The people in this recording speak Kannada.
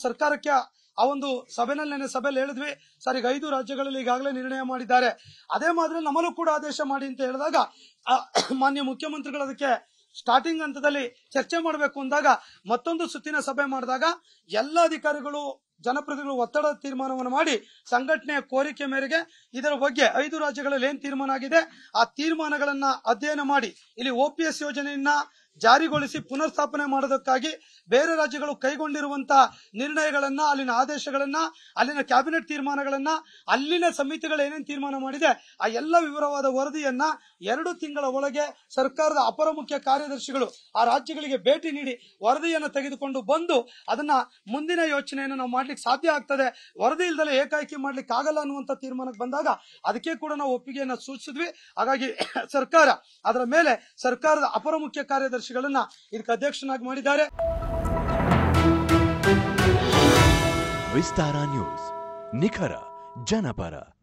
ಸರ್ಕಾರಕ್ಕೆ ಆ ಒಂದು ಸಭೆನಲ್ಲಿ ನೆನೆ ಸಭೆಯಲ್ಲಿ ಹೇಳಿದ್ವಿ ಸರ್ ಈಗ ಐದು ರಾಜ್ಯಗಳಲ್ಲಿ ಈಗಾಗಲೇ ನಿರ್ಣಯ ಮಾಡಿದ್ದಾರೆ ಅದೇ ಮಾದರಿ ನಮ್ಮಲ್ಲೂ ಕೂಡ ಆದೇಶ ಮಾಡಿ ಅಂತ ಹೇಳಿದಾಗ ಆ, ಮಾನ್ಯ ಮುಖ್ಯಮಂತ್ರಿಗಳು ಅದಕ್ಕೆ ಸ್ಟಾರ್ಟಿಂಗ್ ಹಂತದಲ್ಲಿ ಚರ್ಚೆ ಮಾಡಬೇಕು ಅಂದಾಗ ಮತ್ತೊಂದು ಸುತ್ತಿನ ಸಭೆ ಮಾಡಿದಾಗ ಎಲ್ಲ ಅಧಿಕಾರಿಗಳು ಜನಪ್ರತಿನಿಧಿಗಳು ಒತ್ತಡ ತೀರ್ಮಾನವನ್ನು ಮಾಡಿ ಸಂಘಟನೆಯ ಕೋರಿಕೆ ಮೇರೆಗೆ ಇದರ ಬಗ್ಗೆ ಐದು ರಾಜ್ಯಗಳಲ್ಲಿ ಏನ್ ತೀರ್ಮಾನ ಆಗಿದೆ ಆ ತೀರ್ಮಾನಗಳನ್ನ ಅಧ್ಯಯನ ಮಾಡಿ ಇಲ್ಲಿ ಓಪಿಎಸ್ ಯೋಜನೆಯನ್ನ ಜಾರಿಗೊಳಿಸಿ ಪುನರ್ಸ್ಥಾಪನೆ ಮಾಡೋದಕ್ಕಾಗಿ ಬೇರೆ ರಾಜ್ಯಗಳು ಕೈಗೊಂಡಿರುವಂತಹ ನಿರ್ಣಯಗಳನ್ನ ಅಲ್ಲಿನ ಆದೇಶಗಳನ್ನ ಅಲ್ಲಿನ ಕ್ಯಾಬಿನೆಟ್ ತೀರ್ಮಾನಗಳನ್ನ ಅಲ್ಲಿನ ಸಮಿತಿಗಳು ಏನೇನು ತೀರ್ಮಾನ ಮಾಡಿದೆ ಆ ಎಲ್ಲ ವಿವರವಾದ ವರದಿಯನ್ನ ಎರಡು ತಿಂಗಳ ಒಳಗೆ ಸರ್ಕಾರದ ಅಪರ ಮುಖ್ಯ ಕಾರ್ಯದರ್ಶಿಗಳು ಆ ರಾಜ್ಯಗಳಿಗೆ ಭೇಟಿ ನೀಡಿ ವರದಿಯನ್ನು ತೆಗೆದುಕೊಂಡು ಬಂದು ಅದನ್ನ ಮುಂದಿನ ಯೋಚನೆಯನ್ನು ನಾವು ಮಾಡ್ಲಿಕ್ಕೆ ಸಾಧ್ಯ ಆಗ್ತದೆ ವರದಿ ಇಲ್ದಲೆ ಏಕಾಏಕಿ ಮಾಡ್ಲಿಕ್ಕೆ ಆಗಲ್ಲ ಅನ್ನುವಂತ ತೀರ್ಮಾನಕ್ಕೆ ಬಂದಾಗ ಅದಕ್ಕೆ ಕೂಡ ನಾವು ಒಪ್ಪಿಗೆಯನ್ನ ಸೂಚಿಸಿದ್ವಿ ಹಾಗಾಗಿ ಸರ್ಕಾರ ಅದರ ಮೇಲೆ ಸರ್ಕಾರದ ಅಪರ ಮುಖ್ಯ ಕಾರ್ಯದರ್ಶಿಗಳನ್ನ ಇದಕ್ಕೆ ಅಧ್ಯಕ್ಷನಾಗಿ ಮಾಡಿದ್ದಾರೆ ವಿಸ್ತಾರ ನ್ಯೂಸ್ ನಿಖರ ಜನಪರ